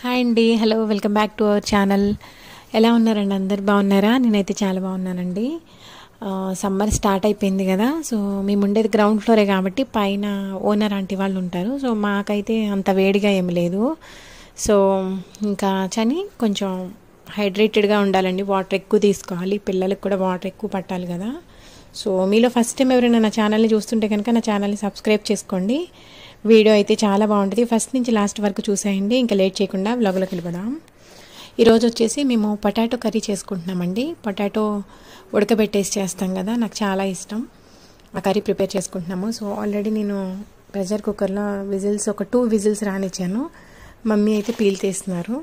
hi అండి hello welcome back to our channel ఎలా ఉన్నారండి అందరు బాగున్నారా నేనైతే చాలా బాగున్నానండి ఆ, సమ్మర్ స్టార్ట్ అయిపోయింది కదా సో మేము ఉండేది గ్రౌండ్ ఫ్లోరే కాబట్టి పైన ఓనర్ ఆంటీ వాళ్ళు ఉంటారు సో మాకైతే అంత వేడిగా ఏమి లేదు సో ఇంకా చని కొంచెం హైడ్రేటెడ్గా ఉండాలండి వాటర్ ఎక్కువ తీసుకోవాలి పిల్లలకు కూడా వాటర్ ఎక్కువ పట్టాలి కదా సో మీలో ఫస్ట్ టైం ఎవరైనా నా ఛానల్ని చూస్తుంటే కనుక నా ఛానల్ని సబ్స్క్రైబ్ చేసుకోండి వీడియో అయితే చాలా బాగుంటుంది ఫస్ట్ నుంచి లాస్ట్ వరకు చూసేయండి ఇంకా లేట్ చేయకుండా వ్లాగ్లోకి వెళ్ళిపోదాం ఈరోజు వచ్చేసి మేము పొటాటో కర్రీ చేసుకుంటున్నామండి పొటాటో ఉడకబెట్టేసి చేస్తాం కదా నాకు చాలా ఇష్టం ఆ కర్రీ ప్రిపేర్ చేసుకుంటున్నాము సో ఆల్రెడీ నేను ప్రెషర్ కుక్కర్లో విజిల్స్ ఒక టూ విజిల్స్ రానిచ్చాను మమ్మీ అయితే పీల్ తీస్తున్నారు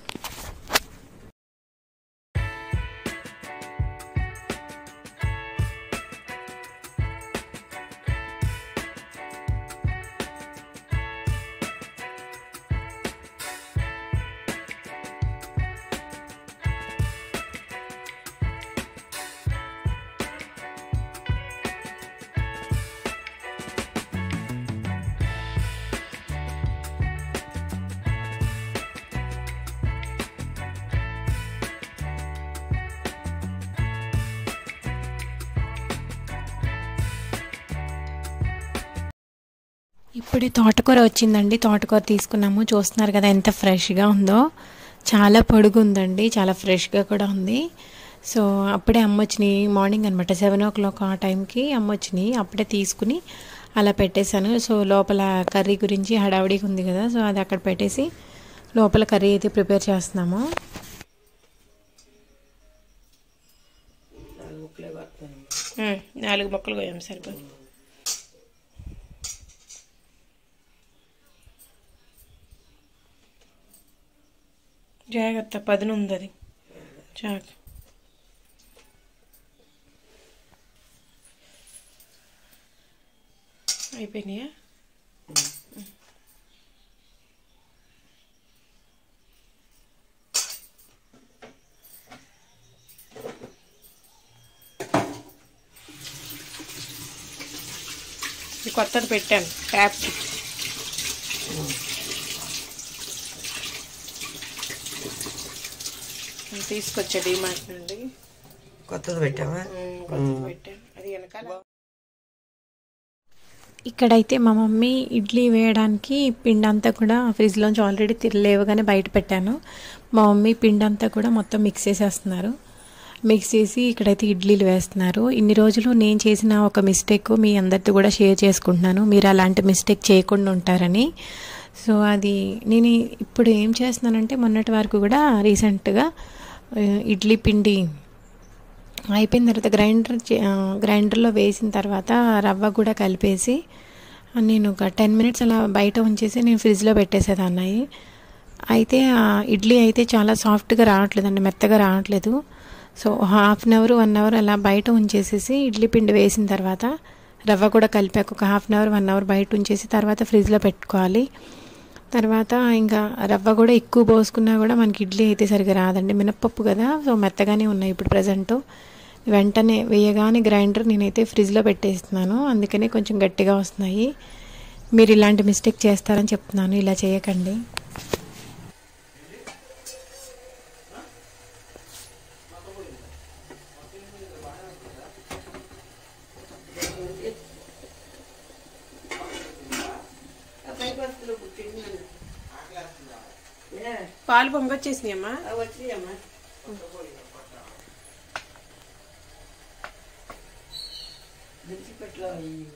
ఇప్పుడే తోటకూర వచ్చిందండి తోటకూర తీసుకున్నాము చూస్తున్నారు కదా ఎంత ఫ్రెష్గా ఉందో చాలా పొడుగు ఉందండి చాలా ఫ్రెష్గా కూడా ఉంది సో అప్పుడే అమ్మ వచ్చినాయి మార్నింగ్ అనమాట సెవెన్ ఓ క్లాక్ ఆ టైంకి అమ్మ వచ్చినాయి అప్పుడే తీసుకుని అలా పెట్టేశాను సో లోపల కర్రీ గురించి హడావిడిగా ఉంది కదా సో అది అక్కడ పెట్టేసి లోపల కర్రీ అయితే ప్రిపేర్ చేస్తున్నాము నాలుగు మొక్కలు కోయాము సరిపోయి జాగ్రత్త పదును ఉంది అది జాగ్రత్త అయిపోయినాయా ఇది కొత్తది పెట్టాను ట్యాప్కి తీసుకొచ్చా డిమార్ట్ నుండి కొత్తది పెట్టావా కొత్తది పెట్టాను అది వెనకాల ఇక్కడైతే మా మమ్మీ ఇడ్లీ వేయడానికి పిండి అంతా కూడా ఫ్రిడ్జ్లోంచి ఆల్రెడీ లేవగానే బయట పెట్టాను మా మమ్మీ పిండి అంతా కూడా మొత్తం మిక్స్ చేసేస్తున్నారు మిక్స్ చేసి ఇక్కడైతే ఇడ్లీలు వేస్తున్నారు ఇన్ని రోజులు నేను చేసిన ఒక మిస్టేక్ మీ అందరితో కూడా షేర్ చేసుకుంటున్నాను మీరు అలాంటి మిస్టేక్ చేయకుండా ఉంటారని సో అది నేను ఇప్పుడు ఏం చేస్తున్నానంటే మొన్నటి వరకు కూడా రీసెంట్గా ఆ, ఇడ్లీ పిండి అయిపోయిన తర్వాత గ్రైండర్ చే- ఆ, గ్రైండర్లో వేసిన తర్వాత రవ్వ కూడా కలిపేసి ఆ, నేను ఒక టెన్ మినిట్స్ అలా బయట ఉంచేసి నేను ఫ్రిడ్జ్లో పెట్టేసేదాన్ని అయితే ఆ ఇడ్లీ అయితే చాలా సాఫ్ట్గా రావట్లేదండి మెత్తగా రావట్లేదు so half an hour one hour అలా బయట ఉంచేసేసి ఇడ్లీ పిండి వేసిన తర్వాత రవ్వ కూడా కలిపాక ఒక half an hour one hour బయట ఉంచేసి తర్వాత ఫ్రిడ్జ్లో పెట్టుకోవాలి తర్వాత ఇంకా రవ్వ కూడా ఎక్కువ పోసుకున్నా కూడా మనకి ఇడ్లీ అయితే సరిగా రాదండి మినప్పప్పు కదా సో మెత్తగానే ఉన్నాయి ఇప్పుడు ప్రజెంట్ వెంటనే వేయగానే గ్రైండర్ నేనైతే ఫ్రిడ్జ్లో పెట్టేస్తున్నాను అందుకనే కొంచెం గట్టిగా వస్తున్నాయి మీరు ఇలాంటి మిస్టేక్ చేస్తారని చెప్తున్నాను ఇలా చేయకండి పాలు పొంగొచ్చేసినాయి అమ్మా వచ్చినాయమ్మా విడిచిపెట్లో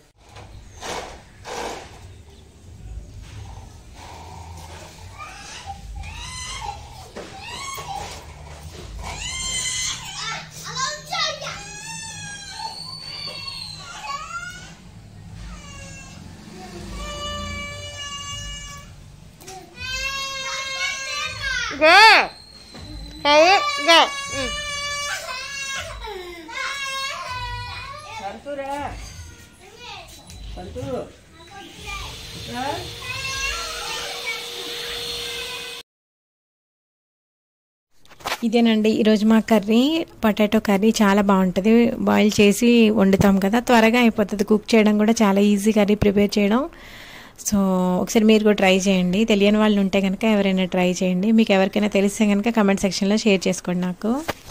సంతురా సంతు ఇదేనండి ఈరోజు మా కర్రీ పొటాటో కర్రీ చాలా బాగుంటుంది బాయిల్ చేసి వండుతాం కదా త్వరగా అయిపోతుంది కుక్ చేయడం కూడా చాలా ఈజీ కర్రీ ప్రిపేర్ చేయడం సో ఒకసారి మీరు కూడా ట్రై చేయండి తెలియని వాళ్ళు ఉంటే కనుక ఎవరైనా ట్రై చేయండి మీకు ఎవరికైనా తెలిస్తే కనుక కమెంట్ సెక్షన్లో షేర్ చేసుకోండి నాకు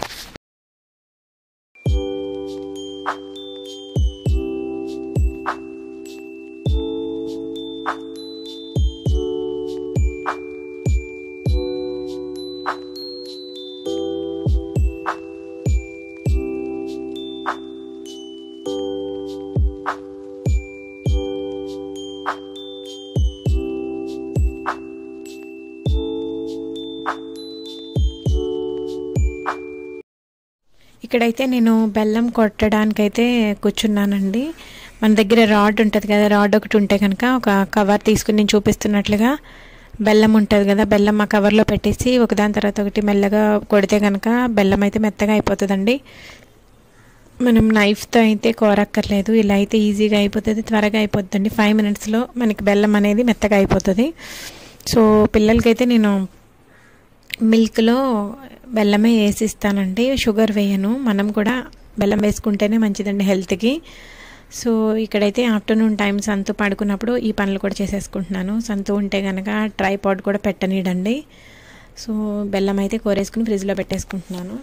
ఇక్కడైతే నేను బెల్లం కొట్టడానికైతే కూర్చున్నానండి మన దగ్గర రాడ్ ఉంటుంది కదా రాడ్ ఒకటి ఉంటే కనుక ఒక కవర్ తీసుకుని నేను చూపిస్తున్నట్లుగా బెల్లం ఉంటుంది కదా బెల్లం ఆ కవర్లో పెట్టేసి ఒకదాని తర్వాత ఒకటి మెల్లగా కొడితే కనుక బెల్లం అయితే మెత్తగా అయిపోతుందండి మనం నైఫ్తో అయితే కోరక్కర్లేదు ఇలా అయితే ఈజీగా అయిపోతుంది త్వరగా అయిపోతుందండి ఫైవ్ మినిట్స్లో మనకి బెల్లం అనేది మెత్తగా అయిపోతుంది సో పిల్లలకైతే నేను మిల్క్లో బెల్లమే వేసిస్తానండి షుగర్ వేయను మనం కూడా బెల్లం వేసుకుంటేనే మంచిదండి హెల్త్కి సో ఇక్కడైతే ఆఫ్టర్నూన్ టైం సంతు పడుకున్నప్పుడు ఈ పనులు కూడా చేసేసుకుంటున్నాను సంతు ఉంటే కనుక ట్రైపాడ్ కూడా పెట్టనీడండి సో బెల్లం అయితే కోరేసుకుని ఫ్రిడ్జ్లో పెట్టేసుకుంటున్నాను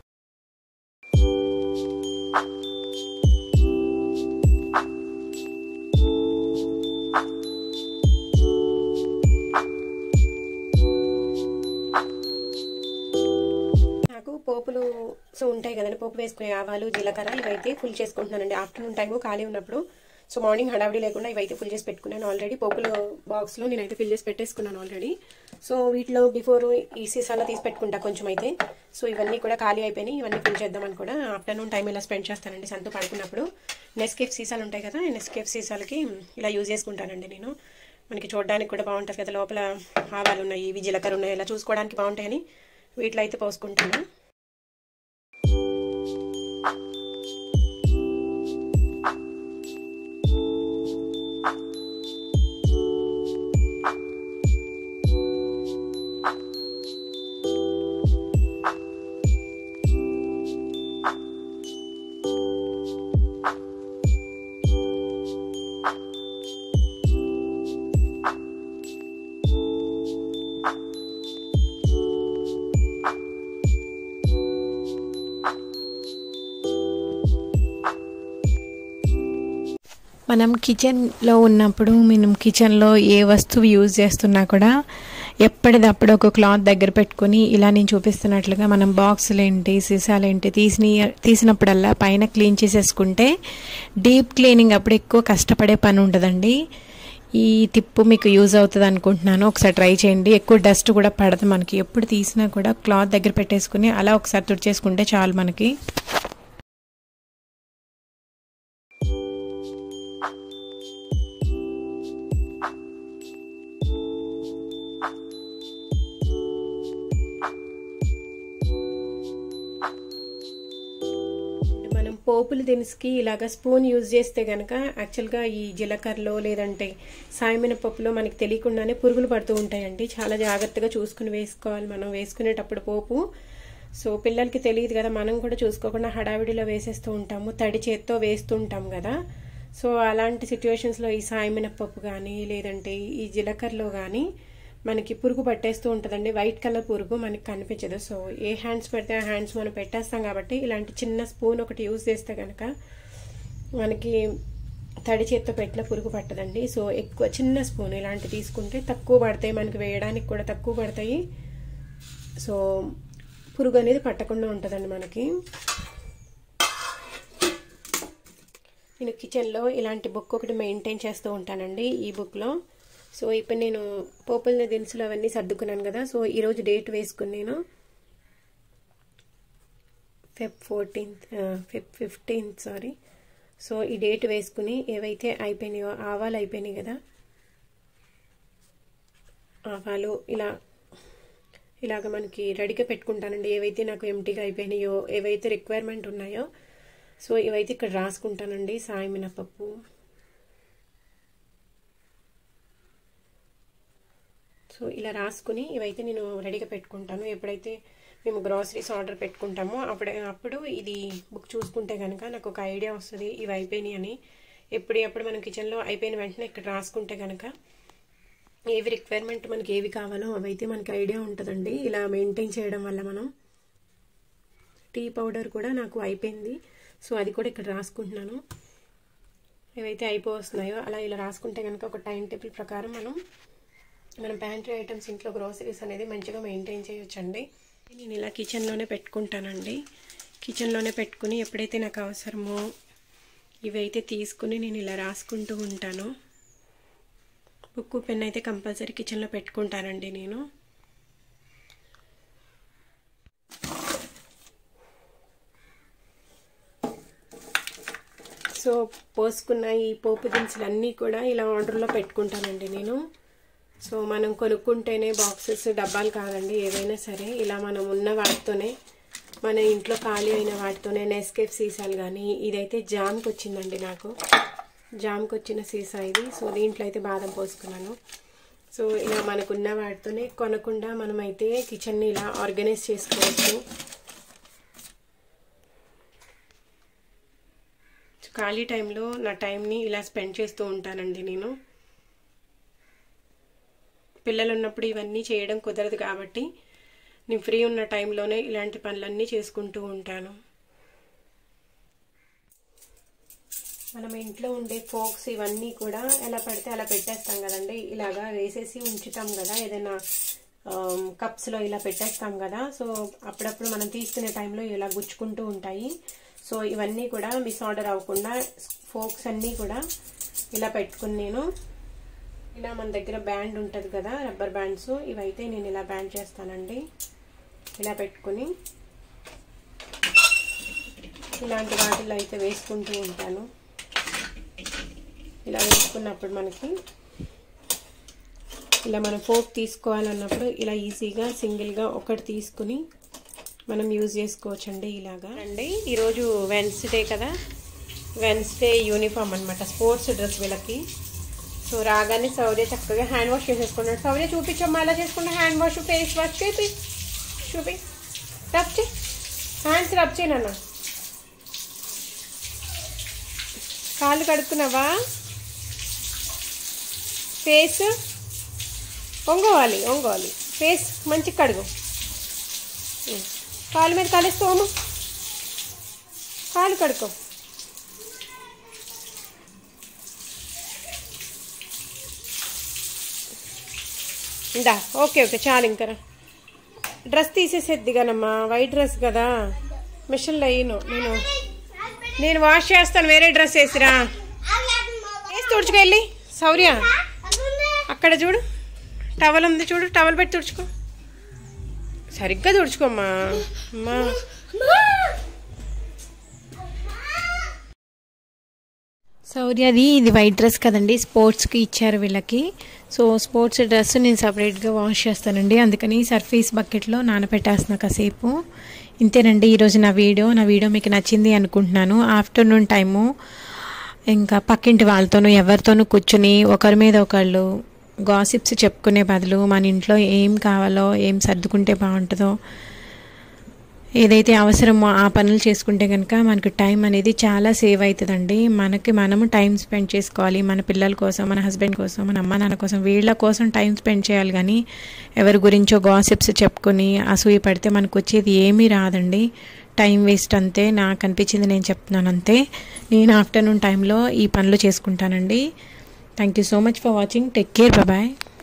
నాకు పోపులు సో ఉంటాయి కదండి పోపు వేసుకునే ఆవాలు జీలకర్ర ఇవైతే ఫుల్ చేసుకుంటున్నానండి ఆఫ్టర్నూన్ టైము ఖాళీ ఉన్నప్పుడు సో మార్నింగ్ హడావిడి లేకుండా ఇవైతే ఫుల్ చేసి పెట్టుకున్నాను ఆల్రెడీ పోపులు బాక్స్లో నేనైతే ఫిల్ చేసి పెట్టేసుకున్నాను ఆల్రెడీ సో వీటిలో బిఫోర్ ఈ సీసాలో తీసి పెట్టుకుంటా కొంచెం అయితే సో ఇవన్నీ కూడా ఖాళీ అయిపోయినాయి ఇవన్నీ ఫిల్ చేద్దామని కూడా ఆఫ్టర్నూన్ టైం ఇలా స్పెండ్ చేస్తానండి సంతు పడుకున్నప్పుడు నెస్కేఫ్ సీసాలు ఉంటాయి కదా నెస్కేఫ్ సీసాలకి ఇలా యూజ్ చేసుకుంటానండి నేను మనకి చూడడానికి కూడా బాగుంటుంది కదా లోపల ఆవాలు ఉన్నాయి ఇవి జీలకర్ర ఉన్నాయి ఇలా చూసుకోవడానికి బాగుంటాయని వీటిలో అయితే పోసుకుంటాను మనం కిచెన్లో ఉన్నప్పుడు మనం కిచెన్లో ఏ వస్తువు యూజ్ చేస్తున్నా కూడా ఎప్పటిదప్పుడు ఒక క్లాత్ దగ్గర పెట్టుకుని ఇలా నేను చూపిస్తున్నట్లుగా మనం బాక్సులు ఏంటి సీసాలు ఏంటి తీసిన తీసినప్పుడల్లా పైన క్లీన్ చేసేసుకుంటే డీప్ క్లీనింగ్ అప్పుడు ఎక్కువ కష్టపడే పని ఉండదండి ఈ టిప్పు మీకు యూజ్ అవుతుంది అనుకుంటున్నాను ఒకసారి ట్రై చేయండి ఎక్కువ డస్ట్ కూడా పడదు మనకి ఎప్పుడు తీసినా కూడా క్లాత్ దగ్గర పెట్టేసుకుని అలా ఒకసారి తుడిచేసుకుంటే చాలు మనకి మనం పోపుల దినుసుకి ఇలాగ స్పూన్ యూజ్ చేస్తే గనక యాక్చువల్గా ఈ జీలకర్రలో లేదంటే సాయమైన పప్పులో మనకి తెలియకుండానే పురుగులు పడుతూ ఉంటాయండి చాలా జాగ్రత్తగా చూసుకుని వేసుకోవాలి మనం వేసుకునేటప్పుడు పోపు సో పిల్లలకి తెలియదు కదా మనం కూడా చూసుకోకుండా హడావిడిలో వేసేస్తూ ఉంటాము తడి చేత్తో వేస్తూ ఉంటాం కదా సో అలాంటి సిచ్యువేషన్స్లో ఈ సాయమైన పప్పు కానీ లేదంటే ఈ జీలకర్రలో కానీ మనకి పురుగు పట్టేస్తూ ఉంటుందండి వైట్ కలర్ పురుగు మనకి కనిపించదు సో ఏ హ్యాండ్స్ పెడితే ఆ హ్యాండ్స్ మనం పెట్టేస్తాం కాబట్టి ఇలాంటి చిన్న స్పూన్ ఒకటి యూజ్ చేస్తే కనుక మనకి తడి చేత్తో పెట్టిన పురుగు పట్టదండి సో ఎక్కువ చిన్న స్పూన్ ఇలాంటి తీసుకుంటే తక్కువ పడతాయి మనకి వేయడానికి కూడా తక్కువ పడతాయి సో పురుగు అనేది పట్టకుండా ఉంటుందండి మనకి నేను కిచెన్లో ఇలాంటి బుక్ ఒకటి మెయింటైన్ చేస్తూ ఉంటానండి ఈ బుక్లో సో ఇప్పుడు నేను పోపుల దినుసులు అవన్నీ సర్దుకున్నాను కదా సో ఈరోజు డేట్ వేసుకుని నేను Feb fourteenth Feb fifteenth sorry so ఈ డేట్ వేసుకుని ఏవైతే అయిపోయినాయో ఆవాలు అయిపోయినాయి కదా ఆవాలు ఇలా ఇలాగ మనకి రెడీగా పెట్టుకుంటానండి ఏవైతే నాకు ఎంటీగా అయిపోయినాయో ఏవైతే రిక్వైర్మెంట్ ఉన్నాయో సో ఇవైతే ఇక్కడ రాసుకుంటానండి సాయి మినపప్పు సో ఇలా రాసుకుని ఇవైతే నేను రెడీగా పెట్టుకుంటాను ఎప్పుడైతే మేము గ్రాసరీస్ ఆర్డర్ పెట్టుకుంటామో అప్పుడే అప్పుడు ఇది బుక్ చూసుకుంటే కనుక నాకు ఒక ఐడియా వస్తుంది ఇవి అయిపోయినాయి అని ఎప్పుడు ఎప్పుడు మనం కిచెన్లో అయిపోయిన వెంటనే ఇక్కడ రాసుకుంటే కనుక ఏవి రిక్వైర్మెంట్ మనకి ఏవి కావాలో అవైతే మనకి ఐడియా ఉంటుందండి ఇలా మెయింటైన్ చేయడం వల్ల మనం టీ పౌడర్ కూడా నాకు అయిపోయింది సో అది కూడా ఇక్కడ రాసుకుంటున్నాను ఏవైతే అయిపోతున్నాయో అలా ఇలా రాసుకుంటే కనుక ఒక టైం టేబుల్ ప్రకారం మనం మనం ప్యాంట్రీ ఐటమ్స్ ఇంట్లో గ్రోసరీస్ అనేది మంచిగా మెయింటైన్ చేయొచ్చండి నేను ఇలా కిచెన్లోనే పెట్టుకుంటానండి కిచెన్లోనే పెట్టుకుని ఎప్పుడైతే నాకు అవసరమో ఇవైతే తీసుకుని నేను ఇలా రాసుకుంటూ ఉంటాను బుక్ పెన్ అయితే కంపల్సరీ కిచెన్లో పెట్టుకుంటానండి నేను సో పోసుకున్న ఈ పోపు దినుసులన్నీ కూడా ఇలా ఆర్డర్లో పెట్టుకుంటానండి నేను సో మనం కొనుక్కుంటేనే బాక్సెస్ డబ్బాలు కాదండి ఏవైనా సరే ఇలా మనం ఉన్న వాటితోనే మన ఇంట్లో ఖాళీ అయిన వాటితోనే నెస్కేఫ్ సీసాలు కానీ ఇదైతే జామ్కి వచ్చిందండి నాకు జామ్కి వచ్చిన సీసా ఇది సో దీంట్లో అయితే బాదం పోసుకున్నాను సో ఇలా మనకున్న వాటితోనే కొనకుండా మనమైతే కిచెన్ని ఇలా ఆర్గనైజ్ చేసుకోవచ్చు ఖాళీ టైంలో నా టైంని ఇలా స్పెండ్ చేస్తూ ఉంటానండి నేను పిల్లలు ఉన్నప్పుడు ఇవన్నీ చేయడం కుదరదు కాబట్టి నేను ఫ్రీ ఉన్న టైంలోనే ఇలాంటి పనులన్నీ చేసుకుంటూ ఉంటాను మనం ఇంట్లో ఉండే ఫోక్స్ ఇవన్నీ కూడా ఎలా పడితే అలా పెట్టేస్తాం కదండి ఇలాగా వేసేసి ఉంచుతాం కదా ఏదైనా కప్స్లో ఇలా పెట్టేస్తాం కదా సో అప్పుడప్పుడు మనం తీసుకునే టైంలో ఇలా గుచ్చుకుంటూ ఉంటాయి సో ఇవన్నీ కూడా మిస్ ఆర్డర్ అవ్వకుండా ఫోక్స్ అన్నీ కూడా ఇలా పెట్టుకుని నేను ఇలా మన దగ్గర బ్యాండ్ ఉంటుంది కదా రబ్బర్ బ్యాండ్స్ ఇవైతే నేను ఇలా బ్యాండ్ చేస్తానండి ఇలా పెట్టుకుని ఇలాంటి వాటిల్లో అయితే వేసుకుంటూ ఉంటాను ఇలా వేసుకున్నప్పుడు మనకి ఇలా మనం ఫోక్ తీసుకోవాలన్నప్పుడు ఇలా ఈజీగా సింగిల్గా ఒకటి తీసుకుని మనం యూజ్ చేసుకోవచ్చండి ఇలాగా అండి ఈరోజు వెన్స్డే కదా వెన్స్డే యూనిఫామ్ అనమాట స్పోర్ట్స్ డ్రెస్ వీళ్ళకి సో రాగానే సౌర్య చక్కగా హ్యాండ్ వాష్ చేసేసుకున్నాడు సౌర్య చూపించమ్మా ఎలా చేసుకున్నా హ్యాండ్ వాష్ ఫేస్ వాష్ చేపి చూపి రబ్ చే హ్యాండ్స్ రబ్ చేయనన్నా కాళ్ళు కడుక్కున్నావా ఫేస్ ఒంగోవాలి ఒంగోవాలి ఫేస్ మంచి కడుగు కాలు మీద కలిస్తోము కాలు కడుకో ఇందా ఓకే ఓకే చాలు ఇంకా డ్రెస్ తీసేసేద్ది కదమ్మా వైట్ డ్రెస్ కదా మిషన్లో వేయను నేను నేను వాష్ చేస్తాను వేరే డ్రెస్ వేసిరా వేసి తుడుచుకెళ్ళి సౌర్య అక్కడ చూడు టవల్ ఉంది చూడు టవల్ పెట్టి తుడుచుకో సరిగ్గా తుడుచుకోమ్మా అమ్మా సౌర్యది ఇది వైట్ డ్రెస్ కదండి స్పోర్ట్స్కి ఇచ్చారు వీళ్ళకి సో స్పోర్ట్స్ డ్రెస్ నేను సపరేట్గా వాష్ చేస్తానండి అందుకని సర్ఫీస్ బకెట్లో నానబెట్టేస్తున్నా కాసేపు ఇంతేనండి ఈరోజు నా వీడియో నా వీడియో మీకు నచ్చింది అనుకుంటున్నాను ఆఫ్టర్నూన్ టైము ఇంకా పక్కింటి వాళ్ళతోనూ ఎవరితోనూ కూర్చుని ఒకరి మీద ఒకళ్ళు గాసిప్స్ చెప్పుకునే బదులు మన ఇంట్లో ఏం కావాలో ఏం సర్దుకుంటే బాగుంటుందో ఏదైతే అవసరమో ఆ పనులు చేసుకుంటే కనుక మనకు టైం అనేది చాలా సేవ్ అవుతుందండి మనకి మనము టైం స్పెండ్ చేసుకోవాలి మన పిల్లల కోసం మన హస్బెండ్ కోసం మన అమ్మ నాన్న కోసం వీళ్ళ కోసం టైం స్పెండ్ చేయాలి కానీ ఎవరి గురించో గాసిప్స్ చెప్పుకొని అసూయ పడితే మనకు వచ్చేది ఏమీ రాదండి టైం వేస్ట్ అంతే నాకు అనిపించింది నేను చెప్తున్నాను అంతే నేను ఆఫ్టర్నూన్ టైంలో ఈ పనులు చేసుకుంటానండి thank you so much for watching take care bye